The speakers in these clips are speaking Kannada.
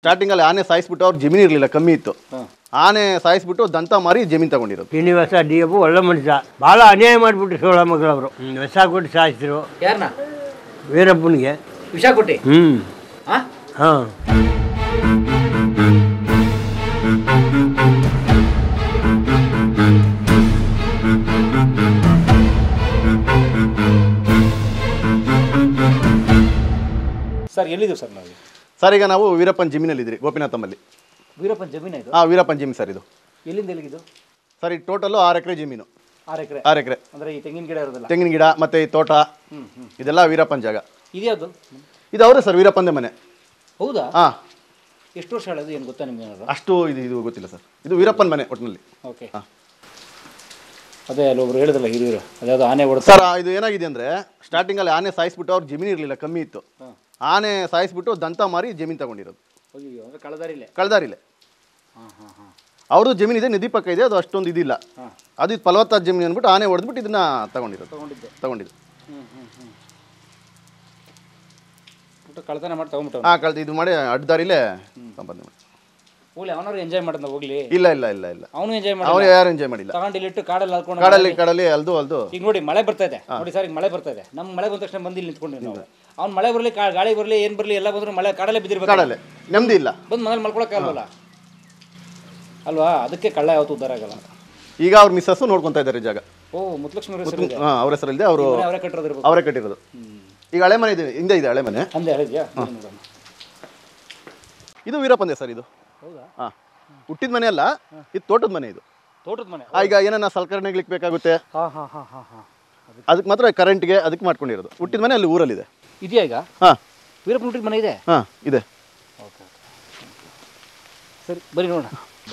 ಸ್ಟಾರ್ಟಿಂಗಲ್ಲಿ ಆನೆ ಸಾಯಿಸ್ಬಿಟ್ಟು ಅವ್ರು ಜಮೀನು ಇರಲಿಲ್ಲ ಕಮ್ಮಿ ಇತ್ತು ಆನೆ ಸಾಯಿಸ್ಬಿಟ್ಟು ದಂತ ಮಾರಿ ಜಮೀನು ತಗೊಂಡಿರೋದು ಶ್ರೀನಿವಾಸ ಡಿ ಎಬ್ಬು ಒಳ್ಳೆ ಮನುಷ್ಯ ಭಾಳ ಅನ್ಯಾಯ ಮಾಡಿಬಿಟ್ರು ಸೋಳ ಮಗಳವರು ವಿಷ ಕೊಟ್ಟು ಸಾಯಿಸಿದ್ರು ಯಾರನ್ನ ವೀರಪ್ಪನಿಗೆ ವಿಷ ಕೊಟ್ಟಿ ಹ್ಞೂ ಹಾ ಹಾಂ ಸರ್ ಎಲ್ಲಿದ್ದೀವಿ ಸರ್ ನಾವು ಸರ್ ಈಗ ನಾವು ವೀರಪ್ಪನ ಜಮೀನಲ್ಲಿ ಇದ್ರಿ ಗೋಪಿನಾಥಮ್ಮಲ್ಲಿ ವೀರಪ್ಪನ ಜಮೀನ ಇದು ಹಾಂ ವೀರಪ್ಪನ ಜಮೀನು ಸರ್ ಇದು ಎಲ್ಲಿಂದ ಎಲ್ಲಿಗಿದು ಸರ್ ಈ ಟೋಟಲು ಆರು ಎಕರೆ ಜಮೀನು ಆರು ಎಕರೆ ಆರು ಎಕರೆ ಅಂದ್ರೆ ಈ ತೆಂಗಿನ ಗಿಡ ಇರೋದಿಲ್ಲ ತೆಂಗಿನ ಗಿಡ ಮತ್ತು ಈ ತೋಟ ಇದೆಲ್ಲ ವೀರಪ್ಪನ ಜಾಗ ಇದ್ಯಾವುದು ಇದು ಅವರೇ ಸರ್ ವೀರಪ್ಪಂದೇ ಮನೆ ಹೌದಾ ಹಾಂ ಎಷ್ಟು ವರ್ಷ ಹೇಳೋದು ಏನು ಗೊತ್ತಾ ನಿಮ್ಗೆ ಏನಾದ್ರು ಅಷ್ಟು ಇದು ಇದು ಗೊತ್ತಿಲ್ಲ ಸರ್ ಇದು ವೀರಪ್ಪನ ಮನೆ ಒಟ್ಟಿನಲ್ಲಿ ಓಕೆ ಹಾ. ಅದೇ ಅಲ್ಲಿ ಒಬ್ರು ಹೇಳಿದ್ರಲ್ಲ ಹಿರಿಯರು ಅದ್ಯಾವುದು ಆನೆ ಹೊಡೆದ ಸರ್ ಇದು ಏನಾಗಿದೆ ಅಂದರೆ ಸ್ಟಾರ್ಟಿಂಗಲ್ಲಿ ಆನೆ ಸಾಯಿಸ್ಬಿಟ್ಟು ಅವ್ರು ಜಮೀನು ಇರಲಿಲ್ಲ ಕಮ್ಮಿ ಇತ್ತು ಆನೆ ಸಾಯಿಸ್ಬಿಟ್ಟು ದಂತ ಮಾರಿ ಜಮೀನು ತಗೊಂಡಿರೋದು ಅಯ್ಯೋ ಅಂದ್ರೆ ಕಳೆದಾರಿಲೆ ಕಳ್ದಾರಿಲೆ ಹಾಂ ಹಾಂ ಹಾಂ ಅವ್ರದ್ದು ಜಮೀನು ಇದೆ ನದಿ ಪಕ್ಕ ಇದೆ ಅದು ಅಷ್ಟೊಂದು ಇದಿಲ್ಲ ಅದು ಇದು ಫಲವತ್ತಾದ ಜಮೀನು ಅಂದ್ಬಿಟ್ಟು ಆನೆ ಹೊಡೆದ್ಬಿಟ್ಟು ಇದನ್ನ ತಗೊಂಡಿರೋದು ತಗೊಂಡಿದ್ದು ತಗೊಂಡಿದ್ದು ಹ್ಞೂ ಹ್ಞೂ ಹ್ಞೂ ಊಟ ಕಳ್ತನ ಮಾಡಿ ತಗೊಂಬಿಟ್ಟು ಹಾಂ ಕಳ್ದು ಇದು ಮಾಡಿ ಅಡ್ಡದಾರಿಲೇ ಸಂಪಾದನೆ ಮಾಡಿ ಹೋಗ್ಲಿ ಅವನಾರು ಎಂಜಾಯ್ ಮಾಡಿದ್ನ ಹೋಗ್ಲಿ ಇಲ್ಲ ಇಲ್ಲ ಇಲ್ಲ ಇಲ್ಲ ಅವನು ಎಂಜಾಯ್ ಅವ್ರು ಮಾಡಿ ಯಾರು ಎಂಜಾಯ್ ಮಾಡಿಲ್ಲ ತಗೊಂಡು ಇಲ್ಲಿಟ್ಟು ಕಾಡಲ್ಲಿ ಹಾಕೊಂಡು ಕಾಡಲ್ಲಿ ಕಾಡಲ್ಲಿ ಅಲ್ದು ಅಲ್ದು ಈಗ ನೋಡಿ ಮಳೆ ಬರ್ತಾ ಇದೆ ನೋಡಿ ಸರ್ ಈಗ ಮಳೆ ಬರ್ತಾ ಇದೆ ನಮ್ಮ ಮಳೆ ಬಂದ ತಕ್ಷಣ ಬಂದು ಇಲ್ಲಿ ನಿಂತ್ಕೊಂಡ್ವಿ ನಾವು ಅವ್ನು ಮಳೆ ಬರಲಿ ಗಾಳಿ ಬರಲಿ ಏನು ಬರಲಿ ಎಲ್ಲ ಬಂದ್ರು ಮಳೆ ಕಾಡಲ್ಲೇ ಬಿದ್ದಿರ್ಬೇಕು ಕಾಡಲ್ಲೇ ನೆಮ್ಮದಿ ಇಲ್ಲ ಬಂದು ಮನೇಲಿ ಮಲ್ಕೊಳಕ್ಕಾಗಲ್ವಲ್ಲ ಅಲ್ವಾ ಅದಕ್ಕೆ ಕಳ್ಳ ಯಾವತ್ತು ಉದ್ಧಾರ ಆಗಲ್ಲ ಈಗ ಅವ್ರ ಮಿಸ್ಸಸ್ಸು ನೋಡ್ಕೊತಾ ಇದ್ದಾರೆ ಈ ಜಾಗ ಓ ಮುತ್ತಲಕ್ಷ್ಮಿ ಅವ್ರ ಹೆಸರು ಇದೆ ಹಾಂ ಅವ್ರ ಹೆಸರಲ್ಲಿದೆ ಅವರು ಮನೆ ಅವರೇ ಕಟ್ಟಿರೋದಿರ್ಬೇಕು ಅವರೇ ಕಟ್ಟಿರೋದು ಈಗ ಹಳೆ ಮನೆ ಇದೆ ಹಿಂದೆ ಇದೆ ಹಳೆ ಮನೆ ಅಂದೆ ಹೇಳಿದ್ಯಾ ನೋಡೋಣ ಇದು ವೀರಪ್ಪಂದೆ ಸರ್ ಇದು ಹೌದಾ ಹಾಂ ಹುಟ್ಟಿದ ಮನೆ ಅಲ್ಲ ಇದು ತೋಟದ ಮನೆ ಇದು ತೋಟದ ಮನೆ ಆ, ಈಗ ಏನನ್ನ ಸಲಕರಣೆಗಳಿಗೆ ಬೇಕಾಗುತ್ತೆ ಹಾಂ ಹಾಂ ಹಾಂ ಹಾಂ ಹಾಂ ಅದಕ್ಕೆ ಮಾತ್ರ ಕರೆಂಟ್ಗೆ ಅದಕ್ಕೆ ಮಾಡ್ಕೊಂಡಿರೋದು ಹುಟ್ಟಿದ ಮನೆ ಅಲ್ಲಿ ಊರಲ್ಲಿದೆ ಇದೆಯಾ ಈಗ ಹಾಂ ವೀರಪ್ಪ ಹುಟ್ಟಿದ ಮನೆ ಇದೆ ಹಾಂ ಇದೆ ಓಕೆ ಸರಿ ಬರೀ ನೋಡೋಣ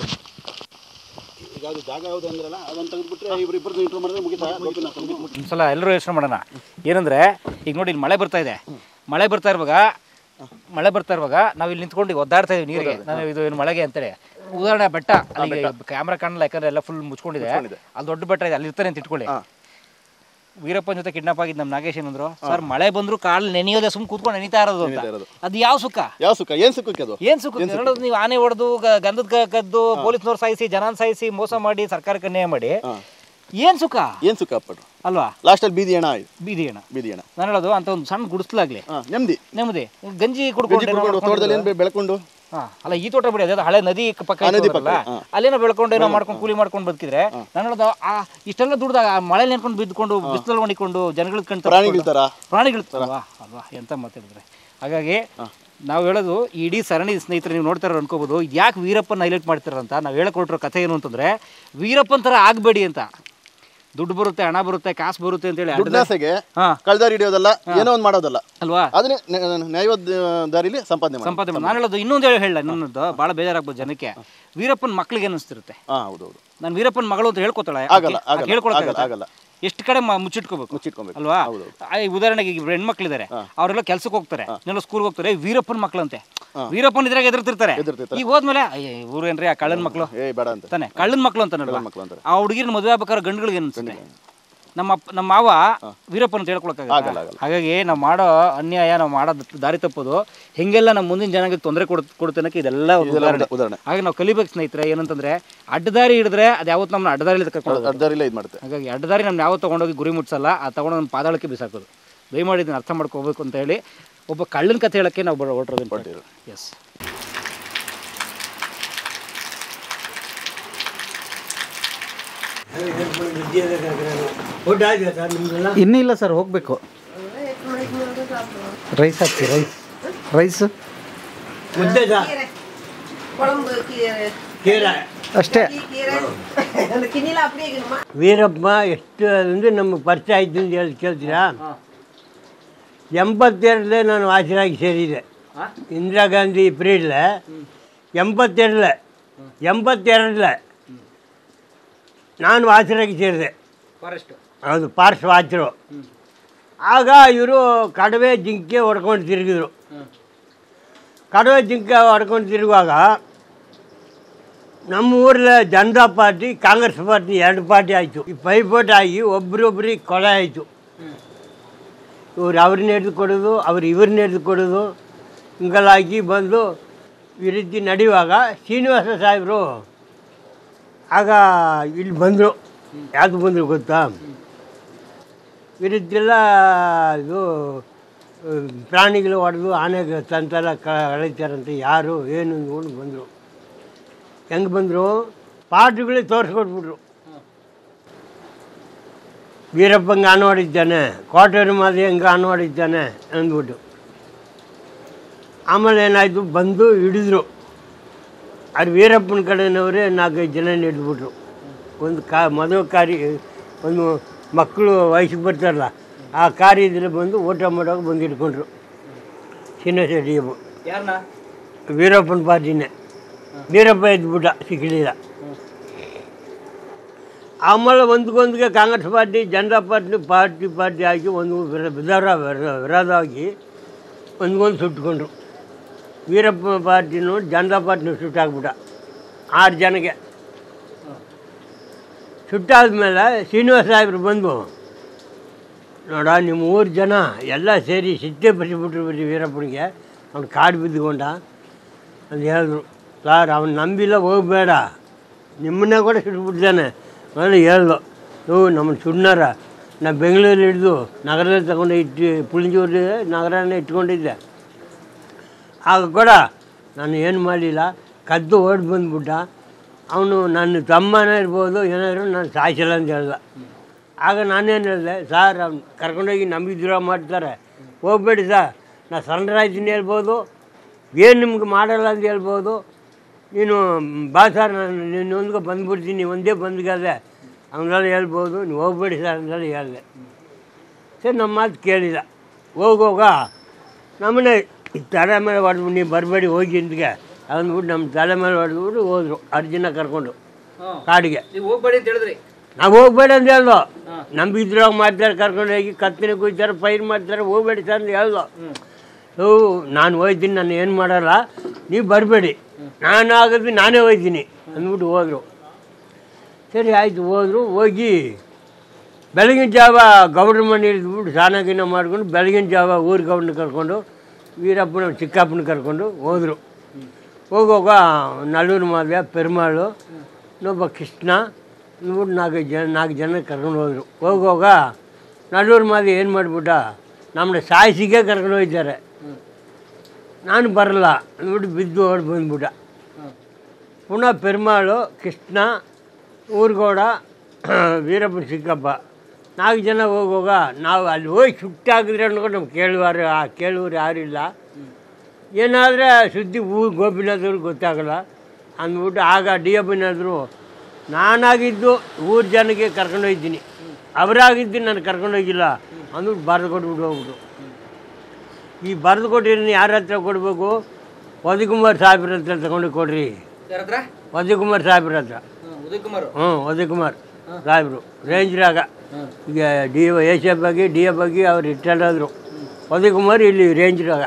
ಈಗ ಅದು ಜಾಗ ಯಾವುದು ಅಂದ್ರಲ್ಲ ಅದನ್ನು ತೆಗೆದುಬಿಟ್ರೆ ಇಬ್ಬರಿಬ್ಬರು ಇಂಟ್ರೂ ಮಾಡಿದ್ರೆ ಮುಗಿತಾ ಒಂದ್ಸಲ ಎಲ್ಲರೂ ಯೋಚನೆ ಮಾಡೋಣ ಏನಂದ್ರೆ ಈಗ ನೋಡಿ ಇಲ್ಲಿ ಮಳೆ ಬರ್ತಾ ಇದೆ ಮಳೆ ಬರ್ತಾ ಇರುವಾಗ ಮಳೆ ಬರ್ತಾ ಇರುವಾಗ ನಾವು ಇಲ್ಲಿ ನಿಂತ್ಕೊಂಡು ಈಗ ಒದ್ದಾಡ್ತಾ ಇದೀವಿ ನೀರಿಗೆ ನಾನು ಇದು ಏನು ಮಳೆಗೆ ಅಂತೇಳಿ ಉದಾಹರಣೆ ಬೆಟ್ಟ ಅಲ್ಲಿ ಕ್ಯಾಮ್ರಾ ಕಾಣಲ್ಲ ಯಾಕಂದ್ರೆ ಎಲ್ಲ ಫುಲ್ ಮುಚ್ಕೊಂಡಿದೆ ಅಲ್ಲಿ ದೊಡ್ಡ ಬೆಟ್ಟ ಇದೆ ಅಲ್ಲಿ ಇರ್ತಾನೆ ಅಂತ ಇಟ್ಕೊಳ್ಳಿ ವೀರಪ್ಪನ ಜೊತೆ ಕಿಡ್ನಾಪ್ ಆಗಿದ್ದು ನಮ್ಮ ನಾಗೇಶ್ ಏನಂದ್ರು ಸರ್ ಮಳೆ ಬಂದ್ರು ಕಾಲ್ ನೆನೆಯೋದೆ ಸುಮ್ ಕೂತ್ಕೊಂಡು ನೆನಿತಾ ಇರೋದು ಅಂತ ಇರೋದು. ಅದು ಯಾವ ಸುಖ ಯಾವ ಸುಖ ಏನು ಸುಖಕ್ಕೆ ಅದು ಏನ್ ಸುಖ ಹೇಳೋದು ನೀವು ಆನೆ ಹೊಡೆದು ಗಂಧದ ಕ- ಕದ್ದು ಪೊಲೀಸ್ನವ್ರು ಸಾಯಿಸಿ ಜನಾನ್ ಸಾಯಿಸಿ ಮೋಸ ಮಾಡಿ ಸರ್ಕಾರಕ್ಕೆ ಅನ್ಯಾಯ ಮಾಡಿ ಏನ್ ಸುಖ ಏನು ಸುಖ ಅಪ್ಪಟ್ರು ಅಲ್ವಾ ಲಾಸ್ಟಲ್ಲಿ ಬೀದಿ ಹಣ ಆಯ್ತು ಬೀದಿ ಅಣ್ಣ ಬೀದಿ ಹಣ ನಾನು ಹೇಳೋದು ಅಂತ ಒಂದು ಸಣ್ಣ ಗುಡಿಸ್ಲಾಗ್ಲಿ ಹಾಂ ನೆಮ್ಮದಿ ನೆಮ್ಮದಿ ಗಂಜಿ ಗಂಜಿ ಕುಡ್ಕೊಂಡು ಕುಡ್ಕೊಂಡು ತೋಟದಲ್ಲಿ ಏನು ಬೆಳ್ಕೊಂಡು ಹಾ ಅಲ್ಲ ಈ ತೋಟ ಬಿಡಿ ಅದೇ ಹಳೆ ನದಿ ಪಕ್ಕ ನದಿ ಇರೋದಲ್ಲ, ಅಲ್ಲೇನೋ ಬೆಳ್ಕೊಂಡು ಏನೋ ಮಾಡ್ಕೊಂಡು ಕೂಲಿ ಮಾಡ್ಕೊಂಡು ಬದುಕಿದ್ರೆ ನಾನು ಹೇಳೋದು ಆ ಇಷ್ಟೆಲ್ಲ ದುಡ್ದಾಗ ಮಳೆ ನೆನ್ಕೊಂಡು ಬಿದ್ದುಕೊಂಡು ಬಿಸಿಲಲ್ಲಿ ಒಣಿಕೊಂಡು ಜನಗಳ ಕಣ್ ಪ್ರಾಣಿಗಳ ಥರ ಪ್ರಾಣಿಗಳು ಅಲ್ವಾ ಅಲ್ವಾ ಎಂತ ಮಾತಾಡಿದ್ರೆ ಹಾಗಾಗಿ ನಾವು ಹೇಳೋದು ಈ ಇಡೀ ಸರಣಿ ಸ್ನೇಹಿತರು ನೀವು ನೋಡ್ತಾರ ಅನ್ಕೋಬಹುದು ಯಾಕೆ ವೀರಪ್ಪನ ಹೈಲೈಟ್ ಮಾಡ್ತಾರಂತ ನಾವು ಹೇಳಕ್ ಹೊರಟಿರೋ ಕಥೆ ಏನು ಅಂತಂದ್ರೆ ವೀರಪ್ಪನ ಥರ ಆಗಬೇಡಿ ಅಂತ ದುಡ್ಡು ಬರುತ್ತೆ ಹಣ ಬರುತ್ತೆ ಕಾಸು ಬರುತ್ತೆ ಅಂತೇಳಿ ಅಡ್ಡ- ದುಡ್ಡಾಸೆಗೆ ಹಾ ಕಳ್ದಾರಿ ಹಿಡಿಯೋದಲ್ಲ ಏನೋ ಒಂದು ಮಾಡೋದಲ್ಲ ಅಲ್ವಾ ಅದನ್ನೇ ನ್ಯಾ- ನ್ಯಾಯವಾದ ದಾರಿಲಿ ಸಂಪಾದನೆ ಮಾಡಿ ಸಂಪಾದನೆ ನಾನು ಹೇಳೋದು ಇನ್ನೊಂದು ಹೇಳಿ ಹೇಳ ನನ್ನದು ಭಾಳ ಬೇಜಾರಾಗ್ಬೋದು ಜನಕ್ಕೆ ವೀರಪ್ಪನ ಮಕ್ಳಿಗೆ ಅನಿಸ್ತಿರುತ್ತೆ ಹಾಂ ಹೌದು ಹೌದು ನಾನು ವೀರಪ್ಪನ ಮಗಳು ಅಂತ ಹೇಳ್ಕೊತಾಳೆ ಆಗಲ್ಲ, ಆಗಲ್ಲ, ಆಗಲ್ಲ, ಆಗಲ್ಲ. ಎಷ್ಟು ಕಡೆ ಮ- ಮುಚ್ಚಿಟ್ಕೋಬೇಕು ಮುಚ್ಚಿಟ್ಕೊಬೇಕು ಅಲ್ವಾ ಆ, ಈ ಉದಾಹರಣೆಗೆ ಈಗ ಹೆಣ್ಮಕ್ಳಿದ್ದಾರೆ ಅವರೆಲ್ಲ ಕೆಲ್ಸಕ್ಕೆ ಹೋಗ್ತಾರೆ ಎಲ್ಲ ಸ್ಕೂಲ್ಗೆ ಹೋಗ್ತಾರೆ ವೀರಪ್ಪನ ಮಕ್ಳಂತೆ ವೀರಪ್ಪನ ಇದ್ರಾಗ ಎದುರ್ತಿರ್ತಾರೆ ಎದುರ್ತಿರ್ತಾರೆ. ಈಗ ಹೋದ್ಮೇಲೆ ಅಯ್ಯ ಇವ್ರು ಏನ್ರಿ ಆ ಕಳ್ಳನ ಮಕ್ಳು ಏಯ್ ಬೇಡ ಅಂತ ತಾನೆ ಕಳ್ಳನ ಮಕ್ಳು ಅಂತ ನೋಡುವ ಮಕ್ಳು ಅಂತಾರೆ. ಆ ಹುಡುಗಿನ ಮದುವೆ ಆಗ್ಬೇಕಾದ್ರೆ ಗಂಡುಗಳಿಗೆ ಅನ್ಸುತ್ತೆ ನಮ್ಮ ಅಪ್ಪ ನಮ್ಮ ಮಾವ ವೀರಪ್ಪನ ಅಂತ ಆಗಲ್ಲ, ಹೇಳ್ಕೊಳಕ್ಕಾಗಲ್ಲ ಆಗಲ್ಲ. ಹಾಗಾಗಿ ನಾವು ಮಾಡೋ ಅನ್ಯಾಯ ನಾವು ಮಾಡೋ ದಾರಿ ತಪ್ಪೋದು ಹೆಂಗೆಲ್ಲ ನಮ್ಮ ಮುಂದಿನ ಜನಾಂಗಕ್ಕೆ ತೊಂದರೆ ಕೊಡ್ ಕೊಡುತ್ತೆ ಇದೆಲ್ಲ ಒಂದು ಇದೆಲ್ಲ ಉದಾಹರಣೆ ಉದಾಹರಣೆ ಹಾಗೆ ನಾವು ಕಲಿಬೇಕು ಸ್ನೇಹಿತರೆ ಏನಂತಂದ್ರೆ ಅಡ್ಡದಾರಿ ಹಿಡಿದ್ರೆ ಅದು ಯಾವತ್ತು ನಮ್ಮನ್ನ ಅಡ್ಡದಾರಿಲಿ ಕರ್ಕೊಂಡು ಅರ್ಧರಿಲ್ಲ ಇದು ಮಾಡುತ್ತೆ ಹಾಗಾಗಿ ಅಡ್ಡದಾರಿ ನಮ್ಮ ಯಾವತ್ತು ತೊಗೊಂಡೋಗಿ ಗುರಿ ಮುಟ್ಸಲ್ಲ ಆ ತೊಗೊಂಡು ನಮ್ಮ ಪಾದಾಳಕ್ಕೆ ಬಿಸಾಕೋದು ದಯಮಾಡಿ ಇದನ್ನ ಅರ್ಥ ಮಾಡ್ಕೋಬೇಕು ಅಂತ ಹೇಳಿ ಒಬ್ಬ ಕಳ್ಳನ ಕಥೆ ಹೇಳಕ್ಕೆ ನಾವು ಹೊರಟಿರೋದು ಎಸ್ ಊಟ ಆಗಿದೆ ಸರ್ ನಿಮ್ಗೆಲ್ಲ ಇನ್ನೂ ಇಲ್ಲ ಸರ್ ಹೋಗಬೇಕು ರೈಸ್ ಹಾಕ್ತಿ ರೈಸ್ ರೈಸ್ ಮುದ್ದೆ ಸರ್ குழம்பு கீரை ಕೀರ ಅಷ್ಟೇ கீரை அந்த கிண்ணில அப்படியே இருக்கணுமா ವೀರಪ್ಪ ಎಷ್ಟು ಅಂದರೆ ನಮಗೆ ಪರಿಚಯ ಆಯ್ತು ಅಂತ ಹೇಳಿ ಕೇಳ್ತೀರಾ ಎಂಬತ್ತೆರಡಲೇ ನಾನು ಆಸರಾಗಿ ಸೇರಿದೆ ಇಂದಿರಾ ಗಾಂಧಿ ಪೀರಿಯಡ್ಲೆ ಎಂಬತ್ತೆರಡಲೆ ಎಂಬತ್ತೆರಡಲೆ ನಾನು ಆಸರಾಗಿ ಸೇರಿದೆ ಫಾರೆಸ್ಟ್ ಹೌದು ಪಾರ್ಶ್ವ ವಾಚರು ಆಗ ಇವರು ಕಡವೆ ಜಿಂಕೆ ಹೊಡ್ಕೊಂಡು ತಿರುಗಿದ್ರು ಕಡವೆ ಜಿಂಕೆ ಹೊಡ್ಕೊಂಡು ತಿರುಗುವಾಗ ನಮ್ಮ ಊರಲ್ಲಿ ಜನತಾ ಪಾರ್ಟಿ ಕಾಂಗ್ರೆಸ್ ಪಾರ್ಟಿ ಎರಡು ಪಾರ್ಟಿ ಆಯಿತು ಈ ಪೈಪೋಟ್ ಆಗಿ ಒಬ್ರೊಬ್ರಿಗೆ ಕೊಲೆ ಆಯಿತು ಇವ್ರು ಅವ್ರನ್ನ ಹಿಡಿದು ಕೊಡೋದು ಅವ್ರು ಇವ್ರನ್ನ ಹಿಡಿದು ಕೊಡೋದು ಹಿಂಗೆಲ್ಲ ಆಗಿ ಬಂದು ಈ ರೀತಿ ನಡೆಯುವಾಗ ಶ್ರೀನಿವಾಸ ಸಾಹೇಬರು ಆಗ ಇಲ್ಲಿ ಬಂದರು ಯಾಕೆ ಬಂದರು ಗೊತ್ತಾ ಈ ರೀತಿ ಎಲ್ಲ ಇದು ಆ, ಪ್ರಾಣಿಗಳು ಹೊಡೆದು ಆನೆಗೆ ತಂತೆಲ್ಲ ಕಳೀತಾರಂತೆ ಯಾರು ಏನು ಅಂದ್ಕೊಂಡು ಬಂದರು ಹೆಂಗೆ ಬಂದರು ಪಾಠಗಳಿಗೆ ತೋರಿಸ್ಕೊಟ್ಬಿಟ್ರು ವೀರಪ್ಪಂಗೆ ಆನ ಹೊಡಿದ್ದಾನೆ ಕೋಟೇರಿ ಮಾದಿ ಹೆಂಗೆ ಆನ ಹೊಡಿದ್ದಾನೆ ಅಂದ್ಬಿಟ್ಟು ಆಮೇಲೆ ಏನಾಯಿತು ಬಂದು ಹಿಡಿದ್ರು ಅದು ವೀರಪ್ಪನ ಕಡೆನವರೇ ನಾಲ್ಕೈದು ಜನ ಹಿಡಿದ್ಬಿಟ್ರು ಒಂದು ಕಾ ಮದುವೆ ಕಾರಿ ಒಂದು ಮಕ್ಕಳು ವಯಸ್ಸಿಗೆ ಬರ್ತಾರಲ್ಲ ಆ ಕಾರ್ಯದಲ್ಲಿ ಬಂದು ಊಟ ಮಾಡೋಕೆ ಬಂದು ಹಿಡ್ಕೊಂಡ್ರು ಶ್ರೀನಿವಾಸ ರೆಡ್ಡಿಯಮ್ಮ ಯಾರನ್ನ ವೀರಪ್ಪನ ಪಾರ್ಟಿನೇ ವೀರಪ್ಪ ಎದ್ಬಿಟ್ಟ ಸಿಕ್ಕಲಿಲ್ಲ ಆಮೇಲೆ ಒಂದ್ಕೊಂದಿಗೆ Congress party Janata party party party ಆಗಿ ಒಂದು ವಿರ- ವಿಧಾರ ವಿರ- ವಿರೋಧವಾಗಿ ಒಂದ್ಗೊಂದು ಸುಟ್ಕೊಂಡ್ರು ವೀರಪ್ಪ ಪಾರ್ಟಿನೂ ಜನತಾ ಪಾರ್ಟಿನೂ ಸುಟ್ಟಾಕ್ಬಿಟ್ಟ ಆರು ಜನಕ್ಕೆ ಸುಟ್ಟಾದ್ಮೇಲೆ ಶ್ರೀನಿವಾಸ ಸಾಹೇಬ್ರು ಬಂದು ನೋಡ ನಿಮ್ಮ ಮೂರು ಜನ ಎಲ್ಲ ಸೇರಿ ಸಿಟ್ಟೆ ಬರಿಬಿಟ್ರು ಬಿಡಿ ವೀರಪ್ಪನಿಗೆ ಅವ್ನು ಕಾಡು ಬಿದ್ದುಕೊಂಡ ಅಂತ ಹೇಳಿದ್ರು ಸರ್ ಅವ್ನು ನಂಬಿಲ್ಲ ಹೋಗಬೇಡ ನಿಮ್ಮನ್ನೇ ಕೂಡ ಸುಟ್ಬಿಡ್ತಾನೆ ಆಮೇಲೆ ಹೇಳ್ದು ನೀವು ನಮ್ಮನ್ನು ಸುಣ್ಣಾರ ನಾನು ಬೆಂಗಳೂರಲ್ಲಿ ಹಿಡಿದು ನಗರದಲ್ಲಿ ತಗೊಂಡು ಇಟ್ಟು ಪುಳಿಂಜೂರು ನಗರನೇ ಇಟ್ಕೊಂಡಿದ್ದೆ ಆಗ ಕೂಡ ನಾನು ಏನು ಮಾಡಲಿಲ್ಲ ಕದ್ದು ಓಡಿ ಬಂದ್ಬಿಟ್ಟ ಅವನು ನನ್ನ ತಮ್ಮನೇ ಇರ್ಬೋದು ಏನಾದರೂ ನಾನು ಸಾಯಿಸಲ್ಲ ಅಂತ ಹೇಳ್ದ ಆಗ ನಾನೇನು ಹೇಳಿದೆ ಸರ್ ಅವ್ನು ಕರ್ಕೊಂಡೋಗಿ ನಮಗೆ ದ್ರೋಹ ಮಾಡ್ತಾರೆ ಹೋಗ್ಬೇಡಿ ಸರ್ ನಾನು ಸಣ್ಣರಾಯ್ತೀನಿ ಹೇಳ್ಬೋದು ಏನು ನಿಮ್ಗೆ ಮಾಡಲ್ಲ ಅಂತ ಹೇಳ್ಬೋದು ನೀನು ಬಾ ಸರ್ ನಾನು ನಿನ್ನೊಂದಿಗೆ ಬಂದ್ಬಿಡ್ತೀನಿ ಒಂದೇ ಬಂದ್ಗದೆ ಅವನ್ನೆಲ್ಲ ಹೇಳ್ಬೋದು ನೀವು ಹೋಗ್ಬೇಡಿ ಸರ್ ಅಂತೆಲ್ಲ ಹೇಳಿದೆ ಸರಿ ನಮ್ಮ ಮಾತು ಕೇಳಿದ ಹೋಗೋಗ ನಮ್ಮನೆ ಈ ತಲೆ ಮೇಲೆ ಹೊಡೆದು ನೀವು ಬರಬೇಡಿ ಹೋಗಿ ಇಂದಿಗೆ ಅಂದ್ಬಿಟ್ಟು ನಮ್ಮ ತಲೆ ಮೇಲೆ ಹೊಡೆದ್ಬಿಟ್ಟು ಹೋದ್ರು ಅರ್ಜುನ ಕರ್ಕೊಂಡು ಕಾಡಿಗೆ ನೀವು ಹೋಗ್ಬೇಡಿ ಅಂತ ಹೇಳಿದ್ರಿ ನಾವು ಹೋಗ್ಬೇಡ ಅಂತ ಹೇಳ್ದು ನಂಬಿದ್ರಾಗ ಮಾಡ್ತಾರೆ ಕರ್ಕೊಂಡು ಹೋಗಿ ಕತ್ತಿನ ಕುಯ್ತಾರೆ ಪೈರ್ ಮಾಡ್ತಾರೆ ಹೋಗ್ಬೇಡಿ ಸರ್ ಅಂತ ಹೇಳ್ದು ಓ ನಾನು ಹೋಯ್ತೀನಿ ನಾನು ಏನು ಮಾಡಲ್ಲ ನೀವು ಬರಬೇಡಿ ನಾನು ಆಗೋದು ನಾನೇ ಹೋಯ್ತೀನಿ ಅಂದ್ಬಿಟ್ಟು ಹೋದರು ಸರಿ ಆಯಿತು ಹೋದರು ಹೋಗಿ ಬೆಳಗಿನ ಜಾವ ಗೌಡ್ರ ಮನೆ ಇಳಿದ್ಬಿಟ್ಟು ಸ್ನಾನ ಗೀನ ಮಾಡ್ಕೊಂಡು ಬೆಳಗಿನ ಜಾವ ಊರು ಗೌಡ್ನ ಕರ್ಕೊಂಡು ವೀರಪ್ಪನ ಚಿಕ್ಕಪ್ಪನ ಕರ್ಕೊಂಡು ಹೋದರು ಹೋಗುವಾಗ ನಲ್ಲೂರು ಮಾದವ್ಯ ಪೆರುಮಾಳು ಇನ್ನೊಬ್ಬ ಕೃಷ್ಣ ಅಂದ್ಬಿಟ್ಟು ನಾಲ್ಕು ಜನ ನಾಲ್ಕು ಜನ ಕರ್ಕೊಂಡು ಹೋದರು ಹೋಗುವಾಗ ನಲ್ಲೂರು ಮಾದಿ ಏನು ಮಾಡಿಬಿಟ್ಟ ನಮ್ಮನ್ನ ಸಾಯಿಸಿಗೆ ಕರ್ಕೊಂಡು ಹೋಗ್ತಾರೆ ನಾನು ಬರಲ್ಲ ಅಂದ್ಬಿಟ್ಟು ಬಿದ್ದು ಓಡಿ ಬಂದ್ಬಿಟ್ಟ ಪುನಃ ಪೆರುಮಾಳು ಕೃಷ್ಣ ಊರ್ಗೌಡ ವೀರಪ್ಪನ ಚಿಕ್ಕಪ್ಪ ನಾಲ್ಕು ಜನ ಹೋಗುವಾಗ ನಾವು ಅಲ್ಲಿ ಹೋಗಿ ಸುಟ್ಟಾಕಿದ್ರೆ ಅನ್ಕೊಂಡು ನಮ್ಗೆ ಕೇಳುವಾರು ಆ ಕೇಳುವರು ಯಾರಿಲ್ಲ ಏನಾದರೆ ಸುದ್ದಿ ಊರು ಗೋಪಿನಾಥವ್ರಿಗೆ ಗೊತ್ತಾಗಲ್ಲ ಅಂದ್ಬಿಟ್ಟು ಆಗ ಡಿ ಎಬ್ಬಿನಾದ್ರು ನಾನಾಗಿದ್ದು ಊರು ಜನಕ್ಕೆ ಕರ್ಕೊಂಡು ಹೋಗ್ತೀನಿ ಅವರಾಗಿದ್ದು ನಾನು ಕರ್ಕೊಂಡು ಹೋಗಿಲ್ಲ ಅಂದ್ಬಿಟ್ಟು ಬರೆದು ಕೊಟ್ಬಿಟ್ಟು ಹೋಗ್ಬಿಟ್ಟು ಈ ಬರೆದು ಕೊಟ್ಟಿರೋದು ಯಾರ ಹತ್ರ ಕೊಡಬೇಕು ವದಿಕುಮಾರ್ ಸಾಹೇಬ್ರ ಹತ್ರ ತಗೊಂಡು ಕೊಡ್ರಿ ಯಾರ ಹತ್ರ ವದಿಕುಮಾರ್ ಸಾಹೇಬ್ರ ಹತ್ರ ಉದಯ್ ಕುಮಾರ್ ಹ್ಞೂ ವದಿಕುಮಾರ್ ಸಾಹೇಬರು ರೇಂಜ್ರಾಗ ಈಗ ಡಿ ಎ ಸಿ ಎಫ್ ಆಗಿ ಡಿ ಎಫ್ ಆಗಿ ಅವ್ರು ರಿಟೈರ್ಡ್ ಆದರು ವದಿಕುಮಾರ್ ಇಲ್ಲಿ ರೇಂಜ್ರಾಗ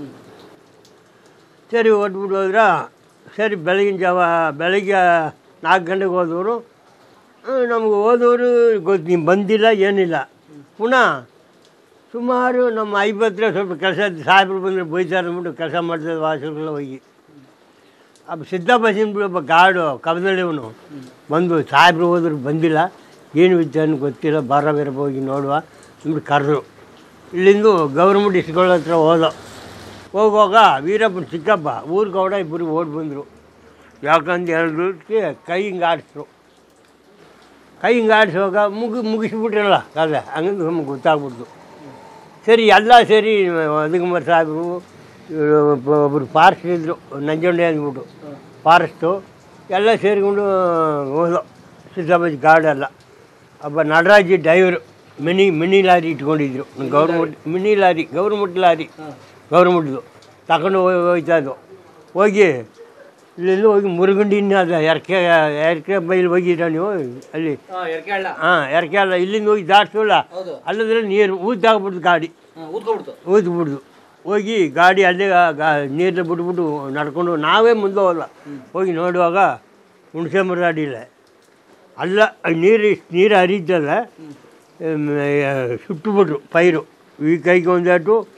ಸರಿ ಹೊಟ್ಬಿಟ್ಟು ಹೋದ್ರ ಸರಿ ಬೆಳಗಿನ ಜಾವ ಬೆಳಗ್ಗೆ ನಾಲ್ಕು ಗಂಟೆಗೆ ಹೋದವರು ನಮ್ಗೆ ಹೋದವರು ಗೊತ್ತು ನೀವು ಬಂದಿಲ್ಲ ಏನಿಲ್ಲ ಪುನಃ ಸುಮಾರು ನಮ್ಮ ಐವತ್ತರ ಸ್ವಲ್ಪ ಕೆಲಸ ಸಾಹೇಬ್ರು ಬಂದರೆ ಬೈತಾರೆ ಅಂದ್ಬಿಟ್ಟು ಕೆಲಸ ಮಾಡ್ತಾರೆ ವಾಸಗಳೆಲ್ಲ ಹೋಗಿ ಅಪ್ಪ ಸಿದ್ದಪ್ಪ ಸಿಂಬ್ಳು ಒಬ್ಬ ಗಾಡು ಕಬದಳ್ಳಿವನು ಬಂದು ಸಾಹೇಬ್ರು ಹೋದ್ರು ಬಂದಿಲ್ಲ ಏನು ವಿಚಾರ ಗೊತ್ತಿಲ್ಲ ಬಾರ ಬೇರೆ ಹೋಗಿ ನೋಡುವ ಅಂದ್ಬಿಟ್ಟು ಕರೆದ್ರು ಇಲ್ಲಿಂದ ಗೌರ್ಮೆಂಟ್ ಇಸ್ಕೊಳ್ಳೋ ಹತ್ರ ಹೋದ ಹೋಗುವಾಗ ವೀರಪ್ಪನ ಚಿಕ್ಕಪ್ಪ ಊರು ಗೌಡ ಇಬ್ಬರು ಓಡಿ ಬಂದರು ಯಾಕಂತ ಹೇಳಿದಕ್ಕೆ ಕೈ ಹಿಂಗೆ ಆಡಿಸ್ರು ಕೈ ಹಿಂಗೆ ಆಡಿಸುವಾಗ ಮುಗಿ ಮುಗಿಸ್ಬಿಟ್ರಲ್ಲ ಕದೆ ಹಂಗಂದು ನಮ್ಗೆ ಗೊತ್ತಾಗ್ಬಿಡ್ತು ಸರಿ ಎಲ್ಲ ಸೇರಿ ವದಿಕುಮಾರ್ ಸಾಹೇಬರು ಇವ್ರು ಒಬ್ಬ- ಒಬ್ಬರು ಫಾರೆಸ್ಟ್ ಇದ್ದರು ನಂಜುಂಡೆ ಅಂದ್ಬಿಟ್ಟು ಫಾರೆಸ್ಟು ಎಲ್ಲ ಸೇರಿಕೊಂಡು ಹೋದೋ ಸಿದ್ದಾಬಾಜಿ ಗಾರ್ಡೆಲ್ಲ ಒಬ್ಬ ನಟರಾಜಿ ಡ್ರೈವರು ಮಿನಿ ಮಿನಿ ಲಾರಿ ಇಟ್ಕೊಂಡಿದ್ರು government mini lorry government lorry ಗೌರ್ಮೆಂಟ್ದು ತಗೊಂಡು ಹೋಗಿ ಹೋಯ್ತಾ ಇದ್ವು ಹೋಗಿ ಇಲ್ಲೆಲ್ಲೂ ಹೋಗಿ ಮುರುಗುಂಡಿನ ಅದ ಎರ್ಕೆ ಎರ್ಕೆ ಬೈಲಿ ಹೋಗಿದ್ರ ನೀವು ಅಲ್ಲಿ ಎರ್ಕೆ ಹಳ್ಳ ಹಾಂ ಎರ್ಕೆ ಅಲ್ಲ ಇಲ್ಲಿಂದ ಹೋಗಿ ದಾಟ್ಸೋಲ್ಲ ಹೌದು ಅಲ್ಲದ್ರೆ ನೀರು ಊತಾಗ್ಬಿಡ್ತು ಗಾಡಿ ಊದ್ಕೊಬಿಡ್ತು ಊದ್ಬಿಡ್ದು ಹೋಗಿ ಗಾಡಿ ಅಲ್ಲೇ ನೀರು ಬಿಟ್ಬಿಟ್ಟು ನಡ್ಕೊಂಡು ನಾವೇ ಮುಂದೆ ಹೋದ ಹೋಗಿ ನೋಡುವಾಗ ಹುಣಸೆ ಮರ ಅಡಿಲ್ಲ ಅಲ್ಲ ನೀರು ಇಷ್ಟ್ ನೀರು ಹರಿತಲ್ಲ ಸುಟ್ಟುಬಿಟ್ರು ಪೈರು ಈ ಕೈಗೆ ಒಂದಾಟು